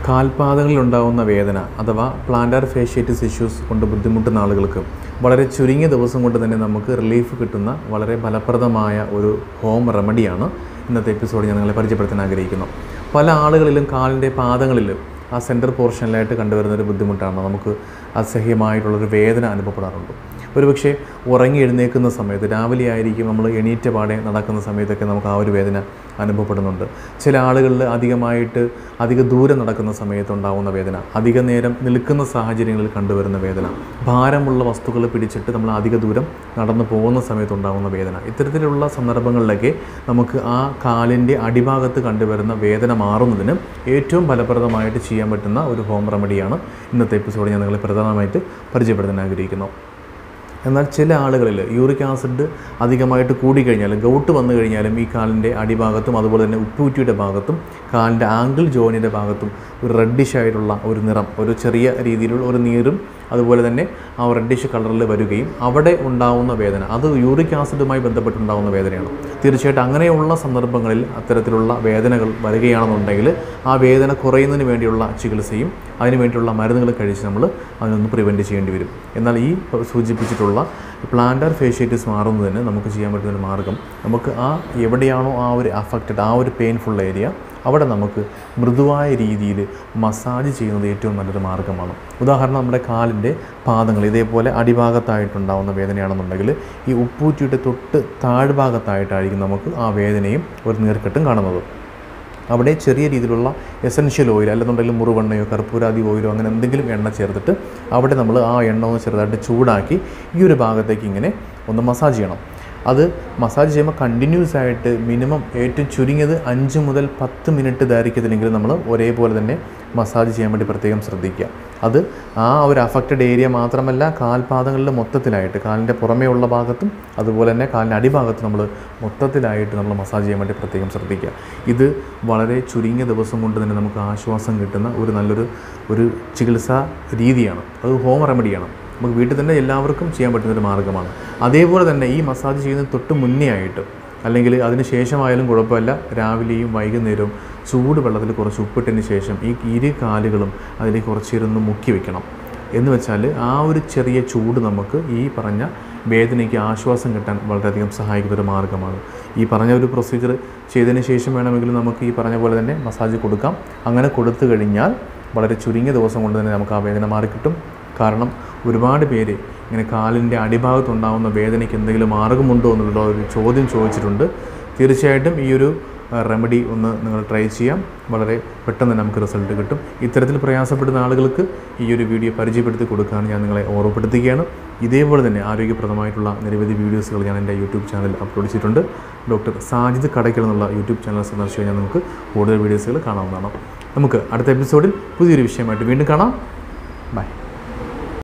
കാൽപാദങ്ങളിൽ ഉണ്ടാകുന്ന വേദന അഥവാ പ്ലാന്റാർ ഫേഷ്യേറ്റിസ് ഇഷ്യൂസ് കൊണ്ട് ബുദ്ധിമുട്ടുന്ന ആളുകൾക്ക് വളരെ ചുരുങ്ങിയ ദിവസം കൊണ്ട് തന്നെ നമുക്ക് റിലീഫ് കിട്ടുന്ന വളരെ ഫലപ്രദമായ ഒരു ഹോം റെമഡിയാണ് ഇന്നത്തെ എപ്പിസോഡ് ഞാൻ നിങ്ങളെ പരിചയപ്പെടുത്താൻ ആഗ്രഹിക്കുന്നു പല ആളുകളിലും കാലിൻ്റെ പാദങ്ങളിലും ആ സെൻറ്റർ പോർഷനിലായിട്ട് കണ്ടുവരുന്ന ഒരു ബുദ്ധിമുട്ടാണ് നമുക്ക് അസഹ്യമായിട്ടുള്ളൊരു വേദന അനുഭവപ്പെടാറുണ്ട് ഒരുപക്ഷെ ഉറങ്ങി എഴുന്നേൽക്കുന്ന സമയത്ത് രാവിലെ ആയിരിക്കും നമ്മൾ എണീറ്റ പാടെ നടക്കുന്ന സമയത്തൊക്കെ നമുക്ക് ആ ഒരു വേദന അനുഭവപ്പെടുന്നുണ്ട് ചില ആളുകളിൽ അധികമായിട്ട് അധിക ദൂരം നടക്കുന്ന സമയത്ത് ഉണ്ടാകുന്ന വേദന അധിക നേരം നിൽക്കുന്ന സാഹചര്യങ്ങളിൽ കണ്ടുവരുന്ന വേദന ഭാരമുള്ള വസ്തുക്കൾ പിടിച്ചിട്ട് നമ്മൾ അധിക ദൂരം നടന്നു പോകുന്ന സമയത്ത് ഉണ്ടാകുന്ന വേദന ഇത്തരത്തിലുള്ള സന്ദർഭങ്ങളിലൊക്കെ നമുക്ക് ആ കാലിൻ്റെ അടിഭാഗത്ത് കണ്ടുവരുന്ന വേദന മാറുന്നതിന് ഏറ്റവും ഫലപ്രദമായിട്ട് ചെയ്യാൻ പറ്റുന്ന ഒരു ഹോം റെമഡിയാണ് ഇന്നത്തെ എപ്പിസോഡ് ഞാൻ നിങ്ങളെ പ്രധാനമായിട്ട് പരിചയപ്പെടുത്താൻ ആഗ്രഹിക്കുന്നു എന്നാൽ ചില ആളുകളിൽ യൂറിക് ആസിഡ് അധികമായിട്ട് കൂടിക്കഴിഞ്ഞാൽ ഗൗട്ട് വന്നു കഴിഞ്ഞാലും ഈ കാലിൻ്റെ അടിഭാഗത്തും അതുപോലെ തന്നെ ഉപ്പൂറ്റിയുടെ ഭാഗത്തും കാലിൻ്റെ ആംഗിൾ ജോയിനിൻ്റെ ഭാഗത്തും ഒരു റെഡിഷ് ആയിട്ടുള്ള ഒരു നിറം ഒരു ചെറിയ രീതിയിലുള്ള ഒരു നീരും അതുപോലെ തന്നെ ആ റെഡിഷ് കളറിൽ വരികയും അവിടെ ഉണ്ടാവുന്ന വേദന അത് യൂറിക് ആസിഡുമായി ബന്ധപ്പെട്ടുണ്ടാകുന്ന വേദനയാണ് തീർച്ചയായിട്ടും അങ്ങനെയുള്ള സന്ദർഭങ്ങളിൽ അത്തരത്തിലുള്ള വേദനകൾ വരികയാണെന്നുണ്ടെങ്കിൽ ആ വേദന കുറയുന്നതിന് വേണ്ടിയുള്ള ചികിത്സയും അതിന് വേണ്ടിയുള്ള മരുന്നുകൾ കഴിച്ച് നമ്മൾ അതിനൊന്ന് പ്രിവെൻറ്റ് ചെയ്യേണ്ടി വരും എന്നാൽ ഈ സൂചിപ്പിച്ചിട്ടുള്ള പ്ലാന്റാർ ഫേഷ്യേറ്റിസ് മാറുന്നതിന് നമുക്ക് ചെയ്യാൻ പറ്റുന്ന ഒരു മാർഗം നമുക്ക് ആ എവിടെയാണോ ആ ഒരു അഫക്റ്റഡ് ആ ഒരു പെയിൻഫുൾ ഏരിയ അവിടെ നമുക്ക് മൃദുവായ രീതിയിൽ മസാജ് ചെയ്യുന്നത് ഏറ്റവും നല്ലൊരു മാർഗ്ഗമാണ് ഉദാഹരണം നമ്മുടെ കാലിൻ്റെ പാദങ്ങൾ ഇതേപോലെ അടിഭാഗത്തായിട്ടുണ്ടാകുന്ന വേദനയാണെന്നുണ്ടെങ്കിൽ ഈ ഉപ്പൂറ്റിയുടെ തൊട്ട് താഴ്ഭാഗത്തായിട്ടായിരിക്കും നമുക്ക് ആ വേദനയും ഒരു നീർക്കെട്ടും കാണുന്നത് അവിടെ ചെറിയ രീതിയിലുള്ള എസൻഷ്യൽ ഓയിൽ അല്ലെന്നുണ്ടെങ്കിൽ മുറുവെണ്ണയോ കർപ്പൂരാതി ഓയിലോ അങ്ങനെ എന്തെങ്കിലും എണ്ണ ചേർത്തിട്ട് അവിടെ നമ്മൾ ആ എണ്ണ ഒന്ന് ചെറുതായിട്ട് ചൂടാക്കി ഈ ഒരു ഭാഗത്തേക്ക് ഇങ്ങനെ ഒന്ന് മസാജ് ചെയ്യണം അത് മസാജ് ചെയ്യുമ്പോൾ കണ്ടിന്യൂസ് ആയിട്ട് മിനിമം ഏറ്റവും ചുരുങ്ങിയത് അഞ്ച് മുതൽ പത്ത് മിനിറ്റ് ദൈർഘ്യത്തിലെങ്കിലും നമ്മൾ ഒരേപോലെ തന്നെ മസാജ് ചെയ്യാൻ വേണ്ടി പ്രത്യേകം ശ്രദ്ധിക്കുക അത് ആ ഒരു അഫക്റ്റഡ് ഏരിയ മാത്രമല്ല കാൽപാദങ്ങളിൽ മൊത്തത്തിലായിട്ട് കാലിൻ്റെ പുറമേ ഉള്ള ഭാഗത്തും അതുപോലെ തന്നെ കാലിൻ്റെ അടിഭാഗത്തും നമ്മൾ മൊത്തത്തിലായിട്ട് നമ്മൾ മസാജ് ചെയ്യാൻ വേണ്ടി പ്രത്യേകം ശ്രദ്ധിക്കുക ഇത് വളരെ ചുരുങ്ങിയ ദിവസം കൊണ്ട് തന്നെ നമുക്ക് ആശ്വാസം കിട്ടുന്ന ഒരു നല്ലൊരു ഒരു ചികിത്സാ രീതിയാണ് അത് ഹോം റെമഡിയാണ് നമുക്ക് വീട്ടിൽ തന്നെ എല്ലാവർക്കും ചെയ്യാൻ പറ്റുന്ന ഒരു മാർഗ്ഗമാണ് അതേപോലെ തന്നെ ഈ മസാജ് ചെയ്യുന്നതിന് തൊട്ട് മുന്നേ ആയിട്ട് അല്ലെങ്കിൽ അതിന് ശേഷമായാലും കുഴപ്പമില്ല രാവിലെയും വൈകുന്നേരവും ചൂട് വെള്ളത്തിൽ കുറച്ച് ഉപ്പിട്ടതിന് ശേഷം ഈ ഇരു കാലുകളും അതിലേക്ക് കുറച്ചിരുന്ന് മുക്കി വെക്കണം എന്ന് വെച്ചാൽ ആ ഒരു ചെറിയ ചൂട് നമുക്ക് ഈ പറഞ്ഞ വേദനയ്ക്ക് ആശ്വാസം കിട്ടാൻ വളരെയധികം സഹായിക്കുന്ന ഒരു മാർഗ്ഗമാണ് ഈ പറഞ്ഞ ഒരു പ്രൊസീജിയർ ചെയ്തതിന് ശേഷം വേണമെങ്കിൽ നമുക്ക് ഈ പറഞ്ഞ പോലെ തന്നെ മസാജ് കൊടുക്കാം അങ്ങനെ കൊടുത്തു കഴിഞ്ഞാൽ വളരെ ചുരുങ്ങിയ ദിവസം കൊണ്ട് തന്നെ നമുക്ക് ആ വേദന മാറിക്കിട്ടും കാരണം ഒരുപാട് പേര് ഇങ്ങനെ കാലിൻ്റെ അടിഭാഗത്തുണ്ടാകുന്ന വേദനയ്ക്ക് എന്തെങ്കിലും മാർഗമുണ്ടോ എന്നുള്ള ഒരു ചോദ്യം ചോദിച്ചിട്ടുണ്ട് തീർച്ചയായിട്ടും ഈ ഒരു റെമഡി ഒന്ന് നിങ്ങൾ ട്രൈ ചെയ്യാം വളരെ പെട്ടെന്ന് തന്നെ നമുക്ക് റിസൾട്ട് കിട്ടും ഇത്തരത്തിൽ പ്രയാസപ്പെടുന്ന ആളുകൾക്ക് ഈ ഒരു വീഡിയോ പരിചയപ്പെടുത്തി കൊടുക്കാൻ ഞാൻ നിങ്ങളെ ഓർമ്മപ്പെടുത്തുകയാണ് ഇതേപോലെ തന്നെ ആരോഗ്യപ്രദമായിട്ടുള്ള നിരവധി വീഡിയോസുകൾ ഞാൻ എൻ്റെ യൂട്യൂബ് ചാനൽ അപ്ലോഡ് ചെയ്തിട്ടുണ്ട് ഡോക്ടർ സാജിദ് കടയ്ക്കൽ എന്നുള്ള യൂട്യൂബ് ചാനൽ സന്ദർശിച്ച് കഴിഞ്ഞാൽ നമുക്ക് കൂടുതൽ വീഡിയോസുകൾ കാണാവുന്നതാണ് നമുക്ക് അടുത്ത എപ്പിസോഡിൽ പുതിയൊരു വിഷയമായിട്ട് വീണ്ടും കാണാം ബൈ